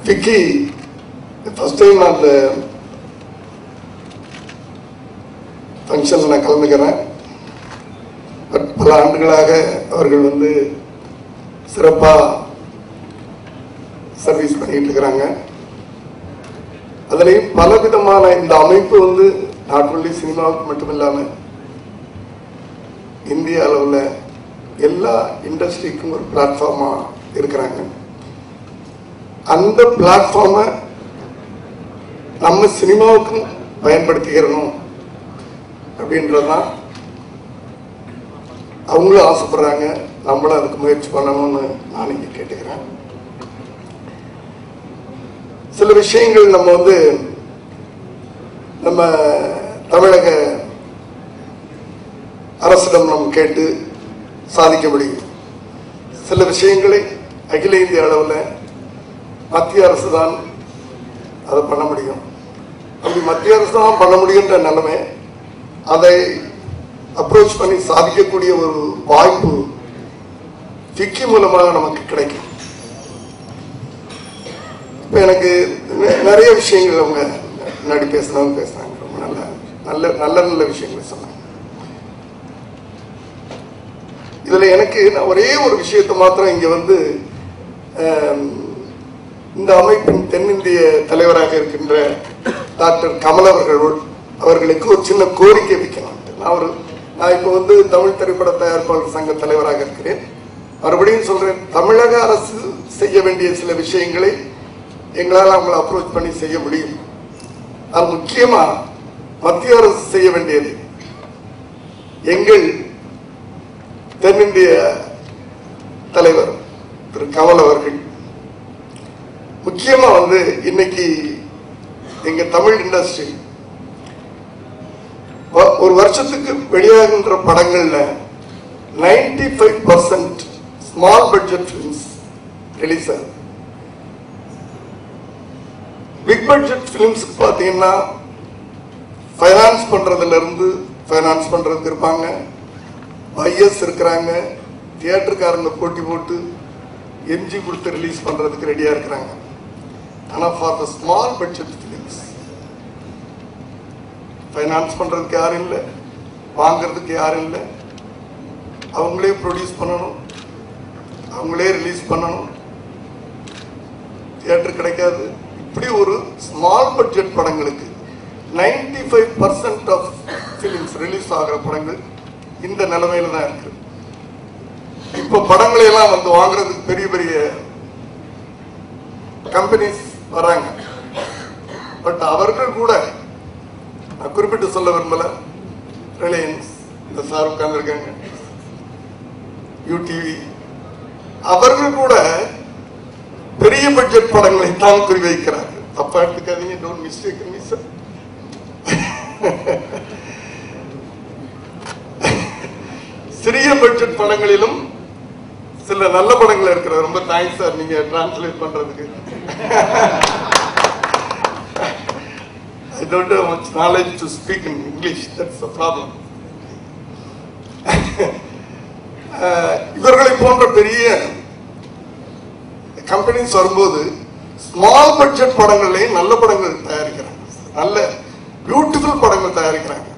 Vicky first time நான் அந்த ஃபங்க்ஷனில் நான் கலந்துக்கிறேன் பட் பல ஆண்டுகளாக அவர்கள் வந்து சிறப்பாக சர்வீஸ் பண்ணிட்டு இருக்கிறாங்க அதுலேயும் பலவிதமான இந்த அமைப்பு வந்து நாட் ஒன்லி சினிமாவுக்கு மட்டும் இல்லாமல் இந்திய அளவில் எல்லா இண்டஸ்ட்ரிக்கும் ஒரு பிளாட்ஃபார்மாக இருக்கிறாங்க அந்த பிளாட்ஃபார்மை நம்ம சினிமாவுக்கும் பயன்படுத்திக்கிறணும் அப்படின்றதுதான் அவங்களும் ஆசைப்படுறாங்க நம்மளும் அதுக்கு முயற்சி பண்ணணும்னு நான் இங்கே கேட்டுக்கிறேன் சில விஷயங்கள் நம்ம வந்து நம்ம தமிழக அரசிடம் நம்ம கேட்டு சாதிக்க முடியும் சில விஷயங்களை அகில இந்திய அளவில் மத்திய அரசு தான் அதை பண்ண முடியும் அப்படி மத்திய அரசு தான் பண்ண முடியுன்ற நிலைமை அதை அப்ரோச் பண்ணி சாதிக்கக்கூடிய ஒரு வாய்ப்பு ஃபிக்கி மூலமாக நமக்கு கிடைக்கும் இப்போ எனக்கு நெ- நிறைய விஷயங்கள் அவங்க முன்னாடி பேசினவங்க பேசுனாங்க ரொம்ப நல்ல நல்ல நல்ல நல்ல விஷயங்களை சொன்னாங்க இதுல எனக்கு நான் ஒரே ஒரு விஷயத்தை மாத்திரம் இங்க வந்து ஆம், இந்த அமைப்பின் தென்னிந்திய தலைவராக இருக்கின்ற டாக்டர் கமல் அவர்கள் அவர்களுக்கு ஒரு சின்ன கோரிக்கை வைக்கணும் நான் ஒரு நான் இப்போ வந்து தமிழ் திரைப்பட தயாரிப்பாளர் சங்க தலைவராக இருக்கிறேன் மறுபடியும் சொல்றேன் தமிழக அரசு செய்ய வேண்டிய சில விஷயங்களை எங்களால் அவங்களை அப்ரோச் பண்ணி செய்ய முடியும் அது முக்கியமா மத்திய அரசு செய்ய வேண்டியது எங்கள் தென்னிந்திய தலைவர் திரு கமல் அவர்கள் முக்கியமா வந்து இன்னைக்கு எங்க தமிழ் இண்டஸ்ட்ரி ஒரு வருஷத்துக்கு வெளியாகின்ற படங்கள்ல 95% five percent small budget films release ஆகுது பிக் பட்ஜெட் ஃபிலிம்ஸ்க்கு பார்த்தீங்கன்னா ஃபைனான்ஸ் பண்றதுல இருந்து ஃபைனான்ஸ் பண்றதுக்கு இருப்பாங்க பையர்ஸ் இருக்கிறாங்க தியேட்டருக்காரங்க போட்டி போட்டு எம்ஜி கொடுத்து ரிலீஸ் பண்றதுக்கு ரெடியா இருக்கிறாங்க ஆனா for the small budget films finance பண்றதுக்கு யாரும் இல்லை வாங்குறதுக்கு யாரும் இல்லை அவங்களே ப்ரொடியூஸ் பண்ணணும் அவங்களே ரிலீஸ் பண்ணணும் தியேட்டர் கிடைக்காது இப்படி ஒரு ஸ்மால் பட்ஜெட் படங்களுக்கு 95% five percent of films release ஆகிற படங்கள் இந்த நிலைமையில தான் இருக்கு இப்போ படங்களை எல்லாம் வந்து வாங்குறதுக்கு பெரிய பெரிய கம்பெனிஸ் வராங்க பட் அவர்கள் கூட நான் குறிப்பிட்டு சொல்ல விரும்பல ரிலையன்ஸ் இந்த சார் உட்கார்ந்துருக்காங்க யூடிவி அவர்கள் கூட பெரிய பட்ஜெட் படங்களை தான் குறிவைக்கிறார்கள் தப்பா எடுத்துக்காதீங்க டோன்ட் மிஸ்டேக் மீ சார் சிறிய பட்ஜெட் படங்களிலும் சில நல்ல படங்கள் இருக்கிறது ரொம்ப தேங்க்ஸ் சார் நீங்க டிரான்ஸ்லேட் பண்றதுக்கு I don't have much knowledge to speak in English. That's the problem. அஹ், இவர்களை போன்ற பெரிய கம்பெனிஸ் வரும்போது ஸ்மால் பட்ஜெட் படங்கள்லையும் நல்ல படங்கள் தயாரிக்கிறாங்க நல்ல பியூட்டிஃபுல் படங்கள் தயாரிக்கிறாங்க